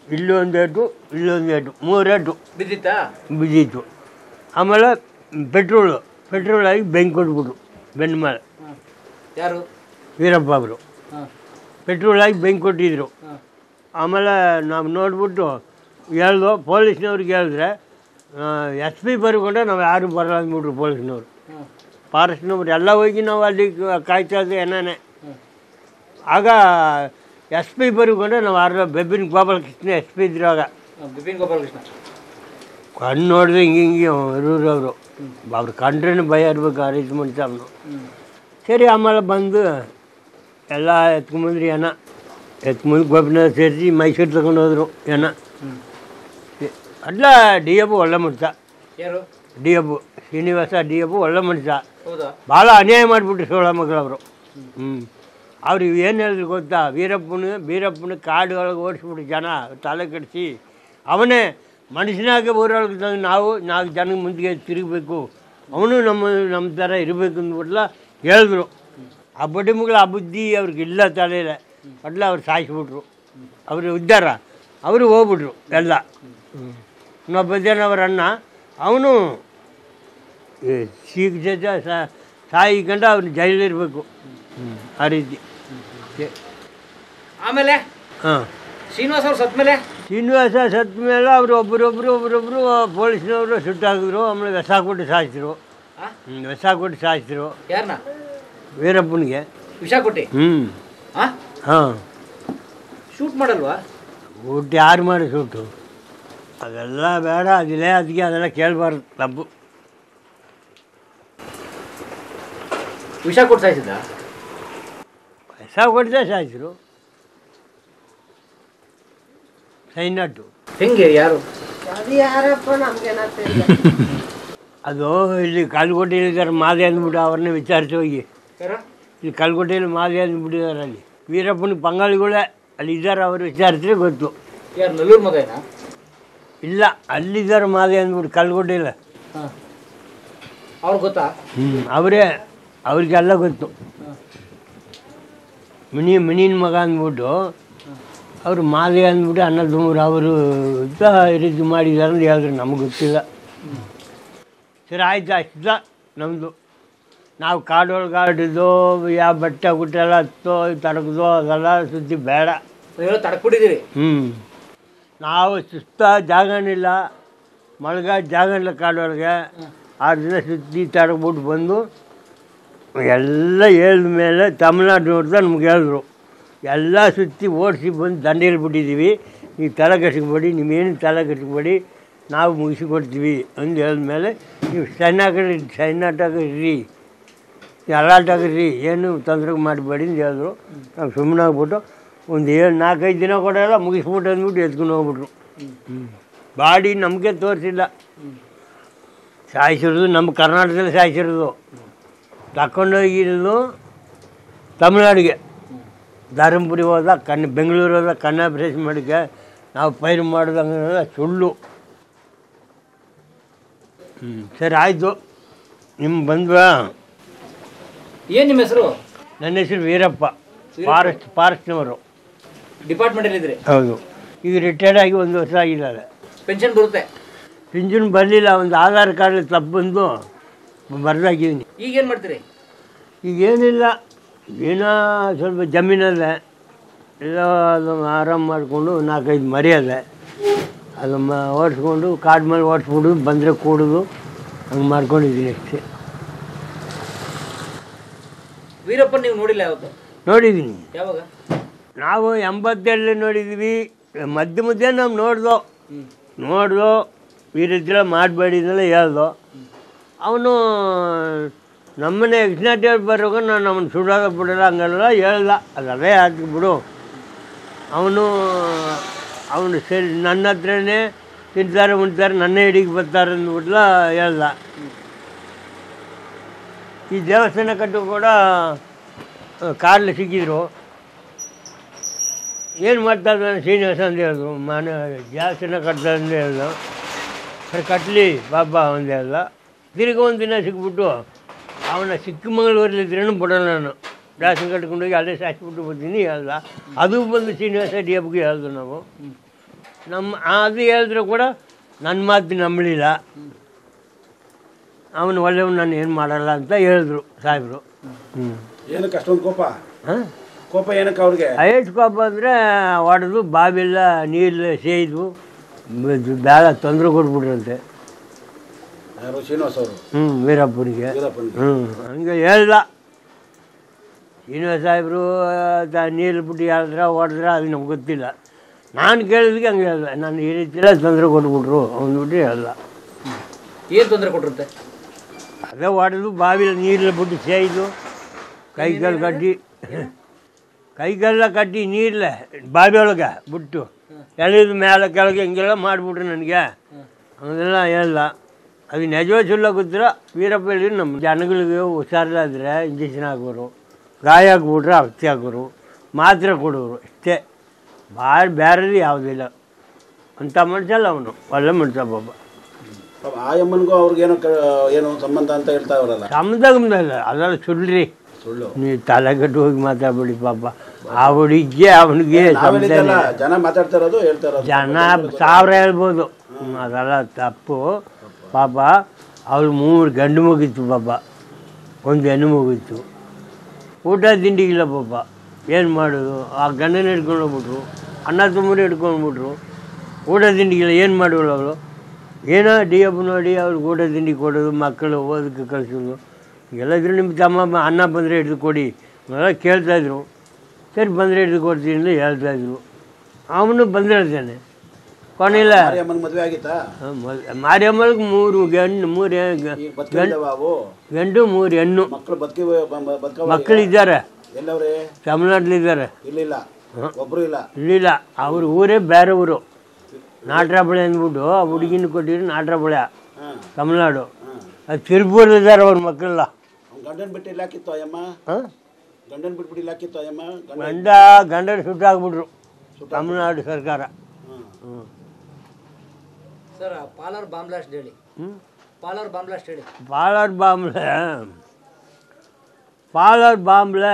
ಇಲ್ಲೊಂದು ಏಟು ಇಲ್ಲೊಂದು ಏಟು ಮೂರು ಏಟು ಬಿದ್ದಿತ್ತಾ ಬಿದ್ದಿತ್ತು ಆಮೇಲೆ ಪೆಟ್ರೋಲು ಪೆಟ್ರೋಲ್ ಆಗಿ ಬೆಂಕಿ ಕೊಟ್ಬಿಟ್ರು ಬೆನ್ನ ಮೇಲೆ ಯಾರು ವೀರಪ್ಪ ಅವರು ಹಾಂ ಪೆಟ್ರೋಲ್ ಆಗಿ ಬೆಂಕಿ ಕೊಟ್ಟಿದ್ರು ಹಾಂ ಆಮೇಲೆ ನಾವು ನೋಡ್ಬಿಟ್ಟು ಹೇಳ್ದು ಪೊಲೀಸ್ನವ್ರಿಗೆ ಹೇಳಿದ್ರೆ ಎಸ್ ಪಿ ಬರ್ಕೊಂಡ್ರೆ ನಾವು ಯಾರು ಬರಲ್ಲ ಅಂದ್ಬಿಟ್ರು ಪೊಲೀಸ್ನವ್ರು ಹಾಂ ಫಾರೆಸ್ಟ್ನವ್ರು ಎಲ್ಲ ಹೋಗಿ ನಾವು ಅಲ್ಲಿ ಕಾಯ್ತಾ ಇದ್ದೆ ಏನೇ ಆಗ ಎಸ್ ಪಿ ಬರ್ಕೊಂಡ್ರೆ ನಾವು ಯಾರು ಬೆಬ್ಬಿನ ಗೋಪಾಲಕೃಷ್ಣ ಎಸ್ ಪಿ ಇದ್ರು ಆಗ ಬಿಪಿನ್ ಗೋಪಾಲಕೃಷ್ಣ ಕಣ್ಣು ನೋಡಿದ್ರೆ ಹಿಂಗೆ ಹಿಂಗೆ ಇರೋರು ಅವರು ಅವ್ರು ಕಂಡ್ರೆ ಭಯ ಇರ್ಬೇಕು ಆ ರೀತಿ ಮನುಷ್ಯ ಅವನು ಸರಿ ಆಮೇಲೆ ಬಂದು ಎಲ್ಲ ಎತ್ಕೊಂಬಂದ್ರಿ ಏನ ಎತ್ಕೊಂಬಂದು ಗೋಪಿನಾಥ ಸೇರಿಸಿ ಮೈಸೂರು ತಗೊಂಡು ಹೋದ್ರು ಏನ ಅಲ್ಲ ಡಿ ಎಬ್ ಒಳ್ಳೆ ಮನುಷ್ಯ ಯಾರು ಡಿ ಎಬ್ ಶ್ರೀನಿವಾಸ ಡಿ ಎಬ್ ಒಳ್ಳೆ ಮನುಷ್ಯ ಹೌದಾ ಭಾಳ ಅನ್ಯಾಯ ಮಾಡಿಬಿಟ್ರು ಸೋಳ ಮಗಳವರು ಹ್ಞೂ ಅವ್ರು ಏನು ಹೇಳಿದ್ರು ಗೊತ್ತಾ ವೀರಪ್ಪನ ವೀರಪ್ಪನ ಕಾಡು ಒಳಗೆ ಓಡಿಸ್ಬಿಟ್ಟು ಜನ ತಲೆ ಕೆಡಿಸಿ ಅವನೇ ಮನುಷ್ಯನಾಗೆ ಊರೊಳಗೆ ತಂದು ನಾವು ನಾಲ್ಕು ಜನ ಮುಂದೆ ತಿರುಗಬೇಕು ಅವನು ನಮ್ಮ ನಮ್ಮ ಥರ ಇರಬೇಕು ಅಂದ್ಬಿಟ್ಲ ಹೇಳಿದ್ರು ಆ ಬಡ್ಡಿ ಮಗಳು ಆ ಬುದ್ಧಿ ಅವ್ರಿಗೆ ಇಲ್ಲ ತಲೆಯಿಲ್ಲ ಒಟ್ಲ ಅವ್ರು ಸಾಯಿಸ್ಬಿಟ್ರು ಅವರು ಉದ್ದಾರ ಅವರು ಹೋಗ್ಬಿಟ್ರು ಎಲ್ಲ ಇನ್ನೊಬ್ಬ ಜನ ಅವರ ಅಣ್ಣ ಅವನು ಶಿಕ್ಷೆ ಸಾಯಿ ಕಂಡು ಅವ್ನು ಜೈಲಿರಬೇಕು ಆ ರೀತಿ ಆಮೇಲೆ ಹಾಂ ಶ್ರೀನಿವಾಸ್ ಅವ್ರು ಸತ್ಮೇಲೆ ಶ್ರೀನಿವಾಸ ಸತ್ತ ಮೇಲೆ ಅವರು ಒಬ್ಬರೊಬ್ಬರು ಒಬ್ಬರೊಬ್ಬರು ಪೊಲೀಸ್ನವರು ಸುಟ್ಟಾಕಿದ್ರು ಆಮೇಲೆ ವಿಷ ಕೊಟ್ಟು ಸಾಯಿಸಿದ್ರು ಆ? ಹ್ಮ್, ವಿಷ ಕೊಟ್ಟು ಸಾಯಿಸಿದ್ರು ಯಾರನ್ನ ವೀರಪ್ಪನಿಗೆ ವಿಷ ಕೊಟ್ಟಿ ಹ್ಞೂ ಆ ಹಾಂ ಶೂಟ್ ಮಾಡಲ್ವಾ ಊಟ ಯಾರು ಮಾಡಿ ಸುಟ್ಟು ಅದೆಲ್ಲ ಬೇಡ ಅದಿಲ್ಲೇ ಅದಕ್ಕೆ ಅದೆಲ್ಲ ಕೇಳಬಾರ್ದು ತಪ್ಪು ವಿಷ ಕೊಟ್ಟು ಸಾಯಿಸಿದ್ದ ವಿಷ ಕೊಟ್ಟದೆ ಸಾಯಿಸಿದ್ರು ಸೈನಟ್ಟು ಹೆಂಗೆ ಯಾರು ಅದು ಯಾರಪ್ಪ ನಮ್ಗೇನ ತಿಳಿಲ್ಲ ಅದು ಇಲ್ಲಿ ಕಲ್ಕೋಟೆಯಲ್ಲಿದ್ದಾರೆ ಮಾದೆ ಅಂದ್ಬಿಟ್ಟು ಅವ್ರನ್ನೇ ವಿಚಾರಿಸಿ ಹೋಗಿ ಯಾರ ಇಲ್ಲಿ ಕಲ್ಕೋಟೆಯಲ್ಲಿ ಮಾದೆ ಅಂದ್ಬಿಟ್ಟಿದ್ದಾರೆ ಅಲ್ಲಿ ವೀರಪ್ಪನ ಪಂಗಾಳಿಗಳೇ ಅಲ್ಲಿ ಇದ್ದಾರೆ ಅವರು ವಿಚಾರಿಸಿದ್ರೆ ಗೊತ್ತು ಯಾರು ನಲ್ಲೂರು ಮಗನ ಇಲ್ಲ ಅಲ್ಲಿದ್ದಾರೆ ಮಾದೆ ಅಂದ್ಬಿಟ್ಟು ಕಲ್ಕೋಟೆಯಲ್ಲಿ ಹಾಂ ಅವ್ರಿಗೆ ಗೊತ್ತಾ ಹ್ಞೂ ಅವರೇ ಅವ್ರಿಗೆಲ್ಲ ಗೊತ್ತು ಮಿನಿ ಮಿನಿನ ಮಗ ಅಂದ್ಬಿಟ್ಟು ಅವರು ಮಾದೆ ಅಂದ್ಬಿಟ್ಟು ಅನ್ನದಮ್ಮರು ಅವರು ಇದ್ದ ಈ ರೀತಿ ಮಾಡಿದ್ದಾರೆ ಅಂತ ಹೇಳಿದ್ರು ನಮಗೆ ಗೊತ್ತಿಲ್ಲ ಸರಿ ಆಯ್ತು ಅಷ್ಟ ನಮ್ಮದು ನಾವು ಕಾಡೊಳಗೆ ಆಡಿದ್ದು ಯಾವ ಬಟ್ಟೆ ಗುಟ್ಟ ಎಲ್ಲ ಹತ್ತೋ ತಡಗ್ದೋ ಅದೆಲ್ಲ ಸುದ್ದಿ ಬೇಡ ಹೇಳೋ ತಡ್ಕೊಂಡಿದ್ದೀರಿ ಹ್ಞೂ ನಾವು ಸುಸ್ತ ಜಾಗನಿಲ್ಲ ಮಳೆಗಾಲ ಜಾಗನಿಲ್ಲ ಕಾಡೊಳಗೆ ಆರು ದಿನ ಸುತ್ತಿ ತಡಗ್ಬಿಟ್ಟು ಬಂದು ಎಲ್ಲ ಹೇಳಿದ ಮೇಲೆ ತಮಿಳ್ನಾಡು ನೋಡ್ತಾ ನಮ್ಗೆ ಹೇಳಿದ್ರು ಎಲ್ಲ ಸುತ್ತಿ ಓಡಿಸಿ ಬಂದು ದಂಡೇಲಿ ಬಿಟ್ಟಿದ್ದೀವಿ ನೀವು ತಲೆ ಕಟ್ಕೊಬೇಡಿ ನೀವೇನು ತಲೆ ಕಟ್ಕೊಬೇಡಿ ನಾವು ಮುಗಿಸಿಕೊಡ್ತೀವಿ ಅಂದು ಹೇಳಿದ್ಮೇಲೆ ನೀವು ಸೈನಾಟಕ ಸೈನಾಟಕ ಇರ್ರಿ ಅಲಾಟಾಗ ರೀ ಏನು ತೊಂದರೆ ಮಾಡಬೇಡಿ ಅಂತ ಹೇಳಿದ್ರು ನಾವು ಸುಮ್ಮನೆ ಆಗ್ಬಿಟ್ಟು ಒಂದು ಏಳು ನಾಲ್ಕೈದು ದಿನ ಕೊಡಲ್ಲ ಮುಗಿಸ್ಬಿಟ್ಟು ಅಂದ್ಬಿಟ್ಟು ಎತ್ಕೊಂಡು ಹೋಗ್ಬಿಟ್ರು ಬಾಡಿ ನಮಗೆ ತೋರಿಸಿಲ್ಲ ಸಾಯಿಸಿರೋದು ನಮ್ಮ ಕರ್ನಾಟಕದಲ್ಲಿ ಸಾಯಿಸಿರೋದು ತಗೊಂಡೋಗಿರೋದು ತಮಿಳ್ನಾಡಿಗೆ ಧರ್ಮಪುರಿ ಹೋದ ಕಣ್ಣು ಬೆಂಗಳೂರು ಹೋದ ಕಣ್ಣು ಆಪ್ರೇಷನ್ ಮಾಡಿಕೆ ನಾವು ಪೈರು ಮಾಡೋದಂಗೆ ಸುಳ್ಳು ಹ್ಞೂ ಸರಿ ಆಯಿತು ನಿಮ್ಮ ಬಂದ್ವಾ ಏನು ನಿಮ್ಮ ಹೆಸರು ನನ್ನ ಹೆಸರು ವೀರಪ್ಪ ಫಾರೆಸ್ಟ್ ಫಾರೆಸ್ಟ್ನವರು ಡಿಪಾರ್ಟ್ಮೆಂಟಲ್ಲಿ ಇದ್ರಿ ಹೌದು ಈಗ ರಿಟೈರ್ಡ್ ಆಗಿ ಒಂದು ವರ್ಷ ಆಗಿದ್ದಾರೆ ಪೆನ್ಷನ್ ಬರುತ್ತೆ ಪಿಂಚಣಿ ಬರಲಿಲ್ಲ ಒಂದು ಆಧಾರ್ ಕಾರ್ಡ್ ತಪ್ಪು ಬಂದು ಬರ್ದಾಕಿದ್ದೀನಿ ಈಗೇನು ಮಾಡ್ತೀರಿ ಈಗೇನಿಲ್ಲ ಏನೋ ಸ್ವಲ್ಪ ಜಮೀನಲ್ಲೇ ಎಲ್ಲ ಅದು ಆರಾಮ್ ಮಾಡಿಕೊಂಡು ನಾಲ್ಕೈದು ಮರಿಯದೆ ಅದು ಮ ಓಡಿಸ್ಕೊಂಡು ಕಾಡು ಮೇಲೆ ಓಡಿಸ್ಬಿಡು ಬಂದರೆ ಕೂಡೋದು ಹಂಗೆ ಮಾಡ್ಕೊಂಡಿದ್ದೀನಿ ಅಷ್ಟೇ ವೀರಪ್ಪ ನೀವು ನೋಡಿಲ್ಲ ಯಾವತ್ತು ನೋಡಿದ್ದೀನಿ ಯಾವಾಗ ನಾವು ಎಂಬತ್ತೇಳಲ್ಲಿ ನೋಡಿದ್ವಿ ಮಧ್ಯ ಮಧ್ಯೆ ನಾವು ನೋಡ್ದೋ ನೋಡ್ದೋ ಈ ರೀತಿ ಮಾಡಬೇಡಿ ಅಂತೆಲ್ಲ ಹೇಳ್ದೋ ಅವನು ನಮ್ಮನೆ ಎಕ್ಸ್ನಾಟ್ ಹೇಳಿ ಬರೋವಾಗ ನಾನು ಅವನು ಸುಡೋದ ಬಿಡೋಲ್ಲ ಹಂಗೆಲ್ಲ ಹೇಳ್ದ ಅದು ಅದೇ ಆಯ್ತು ಬಿಡು ಅವನು ಅವನು ಸರಿ ನನ್ನ ಹತ್ರನೇ ತಿಂತಾರೆ ಉಣ್ತಾರೆ ನನ್ನ ಹಿಡಿಗೆ ಬರ್ತಾರೆ ಅಂದ್ಬಿಟ್ಲ ಹೇಳ್ದ ಈ ದೇವಸ್ಥಾನ ಕಟ್ಟು ಕೂಡ ಕಾರ್ಲಿ ಸಿಕ್ಕಿದ್ರು ಏನು ಮಾಡ್ತಾ ಇದ್ದಾನೆ ಶ್ರೀನಿವಾಸ ಅಂತ ಹೇಳಿದ್ರು ಮನೆ ದೇವಸ್ಥಾನ ಕಟ್ತಾ ಅಂತ ಹೇಳ್ದು ಸರಿ ಕಟ್ಟಲಿ ಬಾಬಾ ಒಂದು ಹೇಳ್ದ ತಿರ್ಗಿ ಒಂದು ದಿನ ಸಿಕ್ಬಿಟ್ಟು ಅವನ ಚಿಕ್ಕಮಗಳೂರಲ್ಲಿದ್ರೇನು ಬಿಡೋಣ ನಾನು ದೇವಸ್ಥಾನ ಕಟ್ಕೊಂಡೋಗಿ ಅಲ್ಲೇ ಸಾಯಿಸ್ಬಿಟ್ಟು ಬರ್ತೀನಿ ಹೇಳ್ದ ಅದು ಬಂದು ಶ್ರೀನಿವಾಸ ಡಿ ಹಬ್ಗೆ ಹೇಳ್ದು ನಾವು ನಮ್ಮ ಅದು ಹೇಳಿದ್ರು ಕೂಡ ನನ್ನ ಮಾತು ನಂಬಲಿಲ್ಲ ಅವನು ಒಳ್ಳೆಯವನು ನಾನು ಏನು ಮಾಡಲ್ಲ ಅಂತ ಹೇಳಿದ್ರು ಸಾಹೇಬರು ಹ್ಞೂ ಏನಕ್ಕೆ ಅಷ್ಟೊಂದು ಕೋಪ ಹಾಂ ಕೋಪ ಏನಕ್ಕೆ ಅವ್ರಿಗೆ ಐಸ್ ಕೋಪ ಅಂದರೆ ಹೊಡೆದು ಬಾವಿಲ್ಲ ನೀರು ಸೇಯ್ದು ಬೇಡ ತೊಂದರೆ ಕೊಟ್ಬಿಟ್ರಂತೆ ಯಾರು ಶ್ರೀನಿವಾಸ್ ಅವರು ಹ್ಞೂ ವೀರಪ್ಪನಿಗೆ ವೀರಪ್ಪನಿಗೆ ಹ್ಞೂ ಹಂಗೆ ಹೇಳ್ದ ಶ್ರೀನಿವಾಸ ಸಾಹೇಬರು ನೀರು ಬಿಟ್ಟು ಹೇಳಿದ್ರ ಹೊಡೆದ್ರ ಅದು ನಮ್ಗೆ ಗೊತ್ತಿಲ್ಲ ನಾನು ಕೇಳಿದ್ಗೆ ಹಂಗೆ ಹೇಳ್ದೆ ನಾನು ಈ ರೀತಿ ಎಲ್ಲ ತೊಂದರೆ ಕೊಟ್ಬಿಟ್ರು ಅಂದ್ಬಿಟ್ಟು ಹೇಳ್ದ ಏನು ತೊಂದರೆ ಕೊಟ್ಟಿರುತ್ತೆ ಅದೇ ಹೊಡೆದು ಬಾವಿಲಿ ನೀರಲ್ಲಿ ಬಿಟ್ಟು ಸೇಯ್ದು ಕೈಗೆಲ್ಲ ಕಟ್ಟಿ ಕೈಗೆಲ್ಲ ಕಟ್ಟಿ ನೀರಲ್ಲೇ ಬಾವಿ ಒಳಗೆ ಬಿಟ್ಟು ಎಳೆದು ಮೇಲೆ ಕೆಳಗೆ ಹಿಂಗೆಲ್ಲ ಮಾಡಿಬಿಟ್ರು ನನಗೆ ಅದೆಲ್ಲ ಹೇಳ್ದ ಅದು ನಿಜವೇ ಸುಳ್ಳ ಗೊತ್ತಿರ ವೀರಪ್ಪ ಹೇಳಿ ನಮ್ಮ ಜನಗಳಿಗೆ ಹುಷಾರಿಲ್ಲಾದ್ರೆ ಇಂಜೆಕ್ಷನ್ ಹಾಕೋರು ಗಾಯ ಹಾಕ್ಬಿಟ್ರೆ ಔಷಧಿ ಹಾಕೋರು ಮಾತ್ರೆ ಕೊಡೋರು ಇಷ್ಟೇ ಭಾಳ ಬೇರೆ ಯಾವುದಿಲ್ಲ ಅಂಥ ಮನುಷ್ಯಲ್ಲ ಅವನು ಒಳ್ಳೆ ಮನುಷ್ಯ ಪಾಪ ಪಾಪ ಆ ಅಮ್ಮನಿಗೂ ಅವ್ರಿಗೇನೋ ಕ ಏನೋ ಸಂಬಂಧ ಅಂತ ಹೇಳ್ತಾ ಇವ್ರಲ್ಲ ಸಮುದ್ರಗಂದಲ್ಲ ಅದೆಲ್ಲ ಸುಳ್ಳ್ರಿ ಸುಳ್ಳು ನೀವು ತಲೆ ಕಟ್ಟು ಹೋಗಿ ಮಾತಾಡ್ಬಿಡಿ ಪಾಪ ಆ ಹುಡುಗಿಗೆ ಅವನಿಗೆ ನಾವ್ ಹೇಳಿದ್ದಲ್ಲ ಜನ ಮಾತಾಡ್ತಾ ಇರೋದು ಹೇಳ್ತಾ ಇರೋದು ಜನ ಸಾವಿರ ಹೇಳ್ಬೋದು ಹ್ಮ್, ಅದೆಲ್ಲ ತಪ್ಪು ಪಾಪ ಅವ್ಳು ಮೂರು ಗಂಡು ಮುಗಿತ್ತು ಪಾಪ ಒಂದು ಹೆಣ್ಣು ಮುಗಿತ್ತು ಊಟ ತಿಂಡಿಗಿಲ್ಲ ಪಾಪ ಏನು ಮಾಡೋದು ಆ ಗಂಡನ ಹಿಡ್ಕೊಂಡು ಹೋಗ್ಬಿಟ್ರು ಅನ್ನ ತುಂಬರು ಹಿಡ್ಕೊಂಡ್ಬಿಟ್ರು ಊಟ ತಿಂಡಿಗಿಲ್ಲ ಏನು ಮಾಡೋಳು ಅವಳು ಏನೋ ಡಿ ಎಫ್ ನೋಡಿ ಅವ್ರಿಗೆ ಊಟ ತಿಂಡಿ ಕೊಡೋದು ಮಕ್ಕಳು ಓದಕ್ಕೆ ಕಳಿಸೋದು ಎಲ್ಲ ಇದ್ರು ನಿಮ್ಮ ತಮ್ಮ ಬ- ಅನ್ನ ಬಂದರೆ ಹಿಡಿದು ಕೊಡಿ ಎಲ್ಲ ಕೇಳ್ತಾಯಿದ್ರು ಸರಿ ಬಂದರೆ ಹಿಡಿದು ಕೊಡ್ತೀನಿ ಅಂತ ಹೇಳ್ತಾಯಿದ್ರು ಅವನು ಬಂದಿರ್ತಾನೆ ಕೊನೆಲ್ಲ ಮಾರಿ ಅಮ್ಮನ ಮದುವೆ ಆಗಿತ್ತಾ ಮಾರಿಯಮ್ಮಲ್ಗೆ ಮೂರು ಗಂಡು ಮೂರು ಹೆ- ಗ- ಈಗ ಬದುಕಿದ್ದಾವ ಅವು ಗಂಡು ಮೂರು ಹೆಣ್ಣು ಮಕ್ಕಳು ಬದುಕಿ ಬದುಕವ ಮಕ್ಕಳಿದ್ದಾರೆ ಎಲ್ಲವ್ರೆ ತಮಿಳ್ನಾಡ್ಲಿದ್ದಾರೆ ಇಲ್ಲಿಲ್ಲ ಒಬ್ರು ಇಲ್ಲ ಇಲ್ಲಿಲ್ಲ ಅವ್ರ ಊರೇ ಬೇರೆ ಊರು ನಾಟ್ರಾಬಳೆ ಅಂದ್ಬಿಟ್ಟು ಆ ಹುಡುಗಿನ ಕೊಟ್ಟಿದ್ರು ನಾಟ್ರಾಬಳೆ ಹಾಂ ತಮಿಳ್ನಾಡು ಹಾಂ ಅದು ತಿರುಪೂರಲ್ಲಿದ್ದಾರೆ ಅವ್ರ ಮಕ್ಕಳೆಲ್ಲ ಅವ್ನ್ ಗಂಡನ್ ಬಿಟ್ಟು ಇಲ್ಲ ಹಾಕಿತ್ತು ಅಯ್ಯಮ್ಮ ಹಾಂ ಗಂಡನ್ ಬಿಟ್ಬಿಟ್ಟು ಇಲ್ಲ ಹಾಕಿತ್ತು ಅಯ್ಯಮ್ಮ ಗಂಡ ಗಂಡ ಗಂಡನ ಸುಟ್ಟಾಕ್ಬಿಟ್ರು ತಮಿಳ್ನಾಡು ಸರ್ಕಾರ ಹಾಂ ಹ್ಞೂ ಸರ್ ಪಾಲರ್ ಬಾಂಬ್ ಬ್ಲಾಸ್ಟ್ ಹೇಳಿ ಹ್ಞೂ ಪಾಲರ್ ಬಾಂಬ್ ಬ್ಲಾಸ್ಟ್ ಹೇಳಿ பாலர் பாம்பில் ಪಾಲರ್ ಬಾಂಬ್ಲೆ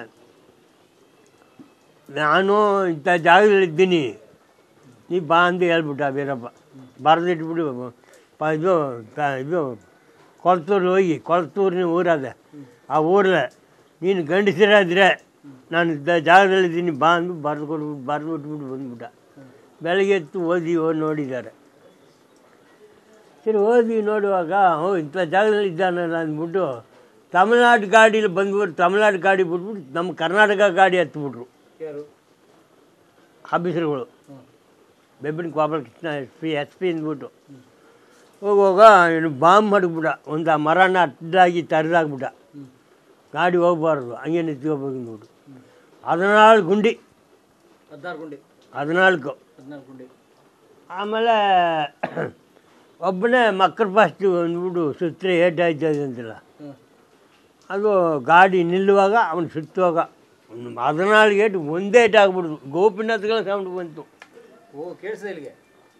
ನಾನು ಇಂಥ ಜಾಗದಲ್ಲಿದ್ದೀನಿ ನೀ ಬಾ ಅಂತ ಹೇಳ್ಬಿಟ್ಟ ವೀರಪ್ಪ ಬರೆದಿಟ್ಬಿಟ್ಟು ಪ ಇದು ತ- ಇದು ಕೊಳತೂರು ಹೋಗಿ ಕೊಳತೂರಿನ ಊರದೆ ಆ ಊರಲ್ಲೇ ನೀನು ಗಂಡಸಿರಾದ್ರೆ ನಾನು ಇಂಥ ಜಾಗದಲ್ಲಿದ್ದೀನಿ ಬಾ ಅಂದು ಬರೆದು ಕೊಟ್ಬಿಟ್ಟು ಬರೆದು ಬಿಟ್ಬಿಟ್ಟು ಬಂದ್ಬಿಟ್ಟ ಬೆಳಗ್ಗೆ ಎತ್ತು ಓದಿ ಓದಿ ನೋಡಿದ್ದಾರೆ ಸರಿ ಓದಿ ನೋಡುವಾಗ ಓ ಇಂಥ ಜಾಗದಲ್ಲಿ ಇದ್ದಾನಲ್ಲ ಅಂದ್ಬಿಟ್ಟು ತಮಿಳ್ನಾಡು ಗಾಡೀಲಿ ಬಂದ್ಬಿಟ್ಟು ತಮಿಳ್ನಾಡು ಗಾಡಿ ಬಿಟ್ಬಿಟ್ಟು ನಮ್ಮ ಕರ್ನಾಟಕ ಗಾಡಿ ಹತ್ಬಿಟ್ರು ಯಾರು ಆಫೀಸರ್ಗಳು ಬೆಬ್ಬಿನ ಕೋಪಲ್ Krishna S P S P ಅಂದ್ಬಿಟ್ಟು ಹೋಗುವಾಗ ಏನು ಬಾಂಬ್ ಮಾಡಿಬಿಟ್ಟ ಒಂದು ಆ ಮರನ ಅಡ್ಡಾಗಿ ತರಿದಾಗ್ಬಿಟ್ಟ ಗಾಡಿ ಹೋಗ್ಬಾರ್ದು ಹಂಗೆ ನಿಂತ್ಕೋಬೇಕು ಅಂದ್ಬಿಟ್ಟು ಹದಿನಾಲ್ಕು ಗುಂಡಿ ಹದಿನಾರು ಗುಂಡಿ ಹದಿನಾಲ್ಕು ಹದಿನಾರು ಗುಂಡಿ ಆಮೇಲೆ ಒಬ್ಬನೇ ಮಕ್ಕಳ ಫಸ್ಟ್ ಅಂದ್ಬಿಟ್ಟು ಸುತ್ತರೆ ಏಟಾಯ್ತದೆ ಅಂತಿಲ್ಲ ಹ್ಞೂ ಅದು ಗಾಡಿ ನಿಲ್ಲುವಾಗ ಅವನು ಸುತ್ತುವಾಗ ಒಂದು ಹದಿನಾಲ್ಕು ಏಟು ಒಂದೇ ಏಟ್ ಆಗ್ಬಿಡ್ತು ಗೋಪಿನಾಥ್ಗಳ ಸೌಂಡ್ ಬಂತು ಓ ಕೇಳಿಸಿದೆ ಇಲ್ಲಿಗೆ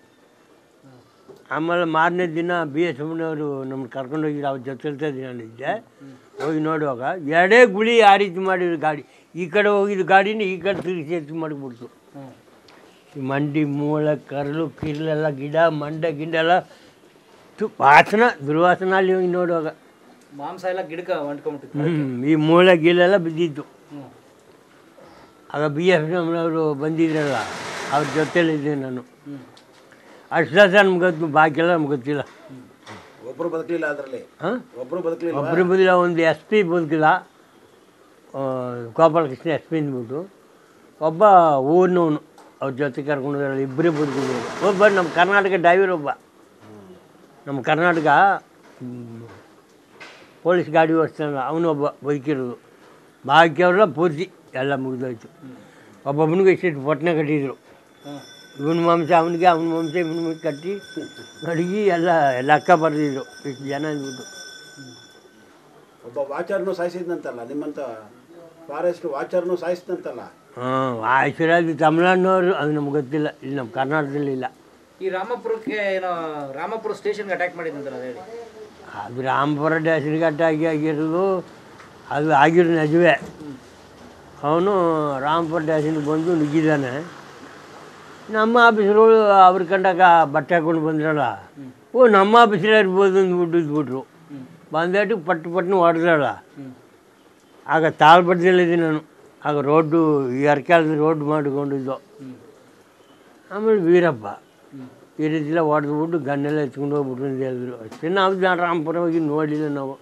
ಆಮೇಲೆ ಮಾರನೇ ದಿನ ಬಿ ಎಸ್ ಅವರು ನಮ್ಮನ್ನು ಕರ್ಕೊಂಡೋಗಿ ಅವ್ರ ಜೊತೆ ನಾನಿದ್ದೆ ಹೋಗಿ ನೋಡುವಾಗ ಎರಡೇ ಗುಳಿ ಆ ರೀತಿ ಮಾಡಿದ್ರು ಗಾಡಿ ಈ ಕಡೆ ಹೋಗಿದ್ದು ಗಾಡಿನ ಈ ಕಡೆ ತಿರುಗಿ ಎತ್ತು ಮಾಡಿಬಿಡ್ತು ಹ್ಞೂ ಈ ಮಂಡಿ ಮೂಳ ಕರಳು ಕಿರ್ಲೆಲ್ಲ ಗಿಡ ಮಂಡೆ ಗಿಡ ಎಲ್ಲ ತು ವಾಸನ ದುರ್ವಾಸನ ಅಲ್ಲಿ ಹೋಗಿ ನೋಡುವಾಗ ಮಾಂಸ ಎಲ್ಲ ಗಿಡಕ್ಕೆ ಅಂಟ್ಕೊಂಬಿಟ್ಟಿತ್ತು ಹ್ಮ್, ಈ ಮೂಳೆ ಗೀಳೆಲ್ಲ ಬಿದ್ದಿತ್ತು ಹ್ಞೂ ಆಗ ಬಿ ಎಫ್ ಎಮ್ನವರು ಬಂದಿದ್ರಲ್ಲ ಅವ್ರ ಜೊತೆಲಿದ್ದೆ ನಾನು ಹ್ಞೂ ಅಷ್ಟು ನಮ್ಗೆ ಗೊತ್ತು ಬಾಕಿಯೆಲ್ಲ ನಮ್ಗೆ ಗೊತ್ತಿಲ್ಲ ಒಬ್ರು ಬದುಕಲಿಲ್ಲ ಅದರಲ್ಲಿ ಹಾಂ ಒಬ್ರು ಬದುಕಲಿಲ್ಲ ಒಬ್ಬರು ಬದಿಲ್ಲ ಒಂದು ಎಸ್ ಪಿ ಬದುಕಿಲ್ಲ ಆ, ಗೋಪಾಲಕೃಷ್ಣ ಎಸ್ ಪಿ ಅಂದ್ಬಿಟ್ಟು ಒಬ್ಬ ಊರಿನವನು ಅವ್ರ ಜೊತೆ ಕರ್ಕೊಂಡು ಹೋಗೋರು ಇಬ್ಬರೇ ಬದುಕಿದ್ರು ಒಬ್ಬ ನಮ್ಮ ಕರ್ನಾಟಕ ಡ್ರೈವರ್ ಒಬ್ಬ ನಮ್ಮ ಕರ್ನಾಟಕ ಮ್, ಪೊಲೀಸ್ ಗಾಡಿ ಓಡಿಸ್ತಾನಲ್ಲ ಅವನು ಒಬ್ಬ ಬದುಕಿರೋದು ಬಾಕಿಯವರೆಲ್ಲ ಪೂರ್ತಿ ಎಲ್ಲ ಮುಗಿದೋಯ್ತು ಒಬ್ಬೊಬ್ಬನಿಗೂ ಇಷ್ಟಿಷ್ಟು ಪೊಟ್ಟನೆ ಕಟ್ಟಿದ್ರು ಹಾಂ ಇವನ ಮಾಂಸ ಅವನಿಗೆ ಅವನ ಮಾಂಸ ಇವನ ಮಾಂಸ ಕಟ್ಟಿ ಅಡುಗೆ ಎಲ್ಲ ಲೆಕ್ಕ ಬರೆದಿದ್ರು ಇಷ್ಟು ಜನ ಅಂದ್ಬಿಟ್ಟು ಒಬ್ಬ ವಾಚರ್ನು ಸಾಯಿಸಿದ್ನಂತಲ್ಲ ನಿಮ್ಮಂತ ಫಾರೆಸ್ಟ್ ವಾಚರ್ನು ಸಾಯಿಸಿದಂತಲ್ಲ ಹಾಂ ಆಶೀರ್ವಾದ ತಮಿಳ್ನಾಡಿನವರು ಅದು ನಮ್ಗೆ ಗೊತ್ತಿಲ್ಲ ಇಲ್ಲಿ ನಮ್ಮ ಕರ್ನಾಟಕದಲ್ಲಿ ಇಲ್ಲ ಈ ರಾಮಪುರಕ್ಕೆ ಏನೋ ರಾಮಪುರ ಸ್ಟೇಷನ್ಗೆ ಅಟ್ಯಾಕ್ ಮಾಡಿದ್ದಂತಲ್ಲ ಅದು ಹೇಳಿ ಅದು ರಾಮಪುರ ಡ್ಯಾಶನ್ಗೆ ಅಟ್ಟಾಗಿ ಆಗಿರೋದು ಅದು ಆಗಿರೋ ನಿಜವೇ ಅವನು ರಾಮಪುರ ಡ್ಯಾಶನ್ಗೆ ಬಂದು ನುಗ್ಗಿದ್ದಾನೆ ನಮ್ಮ ಆಫೀಸ್ಗಳು ಅವ್ರ ಕಂಡಾಗ ಬಟ್ಟೆ ಹಾಕೊಂಡು ಬಂದ್ರಲ್ಲ ಓ ನಮ್ಮ ಆಫೀಸಲ್ಲಿ ಇರ್ಬೋದು ಅಂದ್ಬಿಟ್ಟು ಇದ್ಬಿಟ್ರು ಬಂದಾಟು ಪಟ್ಟು ಪಟ್ಟನು ಹೊಡೆದಳ ಆಗ ತಾಳ್ಬಡ್ದಲ್ಲಿದ್ದೆ ನಾನು ಆಗ ರೋಡ್ಡು ಈ ಅರ್ಕಾಲದ ರೋಡ್ ಮಾಡಿಕೊಂಡಿದ್ದು ಆಮೇಲೆ ವೀರಪ್ಪ ಈ ರೀತಿ ಎಲ್ಲ ಹೊಡೆದ್ಬಿಟ್ಟು ಗನ್ನೆಲ್ಲ ಎತ್ಕೊಂಡು ಹೋಗ್ಬಿಟ್ರು ಅಂತ ಹೇಳಿದ್ರು ಅಷ್ಟೇ ನಾವು ಜನ ರಾಮಪುರ ಹೋಗಿ ನೋಡಲಿಲ್ಲ ನಾವು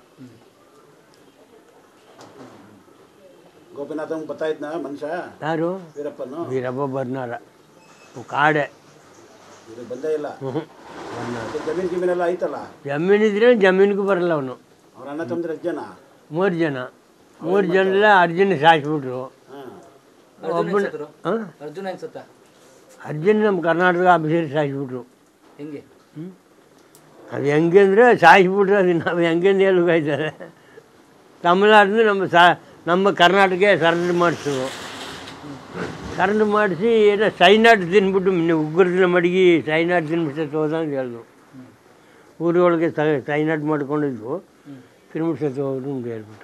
ಗೋಪಿನಾಥಂಗೆ ಗೊತ್ತಾಯ್ತನ ಮನುಷ್ಯ ಯಾರು ವೀರಪ್ಪನು ವೀರಪ್ಪ ಬರ್ನಾರ ಕಾಡೆ ಇದು ಬಂದೇ ಇಲ್ಲ ಹ್ಞೂ ಮತ್ತೆ ಜಮೀನ್ ಗಿಮೀನೆಲ್ಲ ಐತಲ್ಲ ಜಮೀನಿದ್ರೆ ಜಮೀನಿಗೂ ಬರಲ್ಲ ಅವನು ಅವ್ರ ಅಣ್ಣ ತಮ್ಮದ್ರೆ ಎಷ್ಟು ಜನ ಮೂರು ಜನ ಮೂರು ಜನ ಅರ್ಜುನ ಸಾಯಿಸ್ಬಿಟ್ರು ಹಾಂ ಒಬ್ಬನ ಹಾಂ ಅರ್ಜುನ ಅನ್ಸುತ್ತ ಅರ್ಜುನ್ ನಮ್ಮ ಕರ್ನಾಟಕ ಆಫೀಸರ್ ಸಾಯಿಸ್ಬಿಟ್ರು ಹೆಂಗೆ ಅದು ಹೆಂಗೆ ಅಂದರೆ ಸಾಯಿಸ್ಬಿಟ್ರು ಅದು ನಾವು ಹೆಂಗೆ ಹೇಳ್ಬೇಕಾಯ್ತಾರೆ ತಮಿಳ್ನಾಡಿಂದ ನಮ್ಮ ಸಾ ನಮ್ಮ ಕರ್ನಾಟಕ ಸರೆಂಡರ್ ಮಾಡಿಸಿದ್ರು ಸರೆಂಡರ್ ಮಾಡಿಸಿ ಏನೋ ಸೈನಾಟ್ ತಿನ್ಬಿಟ್ಟು ನೀವು ಉಗ್ರದಿನ ಮಡಗಿ ಸೈನಾಟ್ ತಿನ್ಬಿಟ್ಟು ಹೋದ ಅಂತ ಹೇಳಿದ್ರು ಊರೊಳಗೆ ಸೈನಾಟ್ ಮಾಡ್ಕೊಂಡಿದ್ವು ತಿನ್ಬಿಟ್ಟು ಹೋದ್ರು ಅಂತ ಹೇಳ್ಬಿಟ್ಟು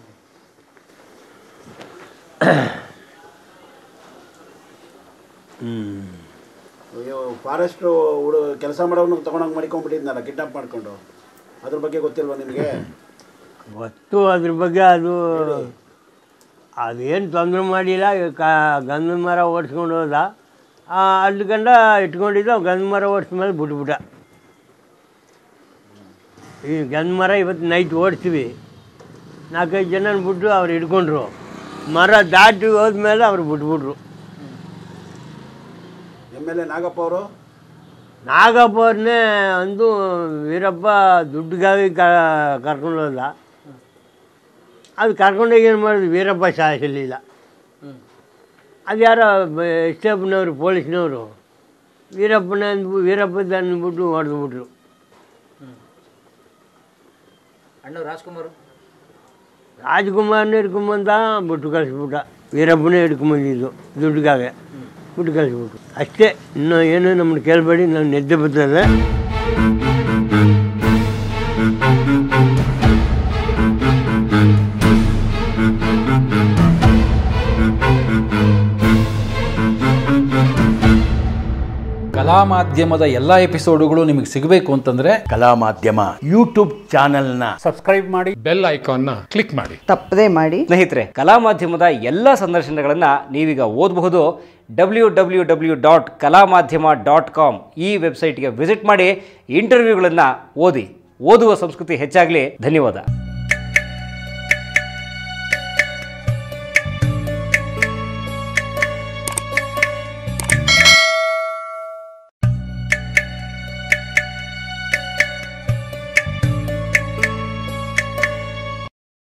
ಹ್ಞೂ ಅಯ್ಯೋ ಫಾರೆಸ್ಟ್ ಹುಡು ಕೆಲಸ ಮಾಡೋನು ತಗೊಂಡೋಗಿ ಮಡಿಕೊಂಡ್ಬಿಟ್ಟಿದ್ನಲ್ಲ ಕಿಡ್ನಾಪ್ ಮಾಡ್ಕೊಂಡು ಅದ್ರ ಬಗ್ಗೆ ಗೊತ್ತಿಲ್ವಾ ನಿಮಗೆ ಗೊತ್ತು ಅದ್ರ ಬಗ್ಗೆ ಅದು ಅದೇನು ತೊಂದರೆ ಮಾಡಿಲ್ಲ ಕ ಗಂಧದ ಮರ ಓಡಿಸ್ಕೊಂಡು ಹೋದ ಆ, ಅಲ್ಲಿ ಗಂಡ ಇಟ್ಕೊಂಡಿದ್ದ ಗಂಧ ಮರ ಓಡಿಸ್ಮೇಲೆ ಬಿಟ್ಬಿಟ್ಟ ಈ ಗಂಧ ಮರ ಇವತ್ತು ನೈಟ್ ಓಡಿಸ್ತೀವಿ ನಾಲ್ಕೈದು ಜನ ಬಿಟ್ಟು ಅವ್ರು ಹಿಡ್ಕೊಂಡ್ರು ಮರ ದಾಟಿ ಹೋದ್ಮೇಲೆ ಅವ್ರು ಬಿಟ್ಬಿಟ್ರು ಎಮ್ ಎಲ್ ಎ ನಾಗಪ್ಪ ಅವರು ನಾಗಪ್ಪ ಅವ್ರನ್ನೇ ಅಂದು ವೀರಪ್ಪ ದುಡ್ಡುಗಾಗಿ ಕರ್ಕೊಂಡು ಹೋದ ಅದು ಕರ್ಕೊಂಡೋಗಿ ಏನು ಮಾಡಿದ್ರು ವೀರಪ್ಪ ಸಾಯಿಸಲಿಲ್ಲ ಅದು ಯಾರೋ ಎಸ್ಟೇಪ್ನವರು ಪೊಲೀಸ್ನವರು ವೀರಪ್ಪನ ಅಂದ್ಬು ವೀರಪ್ಪದ ಅಂದ್ಬಿಟ್ಟು ಹೊಡೆದ್ಬಿಟ್ರು ಅಣ್ಣ ರಾಜ್ಕುಮಾರ್ ರಾಜ್ಕುಮಾರ್ನ ಹಿಡ್ಕೊಂಬಂದ ಬಿಟ್ಟು ಕಳಿಸ್ಬಿಟ್ಟ ವೀರಪ್ಪನೇ ಹಿಡ್ಕೊಂಬಂದಿದ್ದು ದುಡ್ಡಿಗಾಗೆ ಬಿಟ್ಟು ಕಳಿಸ್ಬಿಟ್ರು ಅಷ್ಟೇ ಇನ್ನು ಏನು ನಮ್ಮನ್ನು ಕೇಳಬೇಡಿ ನಾನು ನಿದ್ದೆ ಬರ್ತದೆ ಕಲಾ ಮಾಧ್ಯಮದ ಎಲ್ಲ ಎಪಿಸೋಡುಗಳು ನಿಮಗೆ ಸಿಗಬೇಕು ಅಂತಂದ್ರೆ ಕಲಾ ಮಾಧ್ಯಮ ಯೂಟ್ಯೂಬ್ ಚಾನೆಲ್ನ ಬೆಲ್ ಐಕಾನ್ನ ಕ್ಲಿಕ್ ಮಾಡಿ ತಪ್ಪದೇ ಮಾಡಿ ಸ್ನೇಹಿತರೆ ಕಲಾ ಮಾಧ್ಯಮದ ಎಲ್ಲ ಸಂದರ್ಶನಗಳನ್ನು ನೀವೀಗ ಓದಬಹುದು ಡಬ್ಲ್ಯೂ ಡಬ್ಲ್ಯೂ ಡಬ್ಲ್ಯೂ ಡಾಟ್ ಕಲಾ ಮಾಧ್ಯಮ ಡಾಟ್ ಕಾಮ್ ಈ ವೆಬ್ಸೈಟ್ಗೆ ವಿಸಿಟ್ ಮಾಡಿ ಇಂಟರ್ವ್ಯೂಗಳನ್ನು ಓದಿ ಓದುವ ಸಂಸ್ಕೃತಿ ಹೆಚ್ಚಾಗಲಿ ಧನ್ಯವಾದ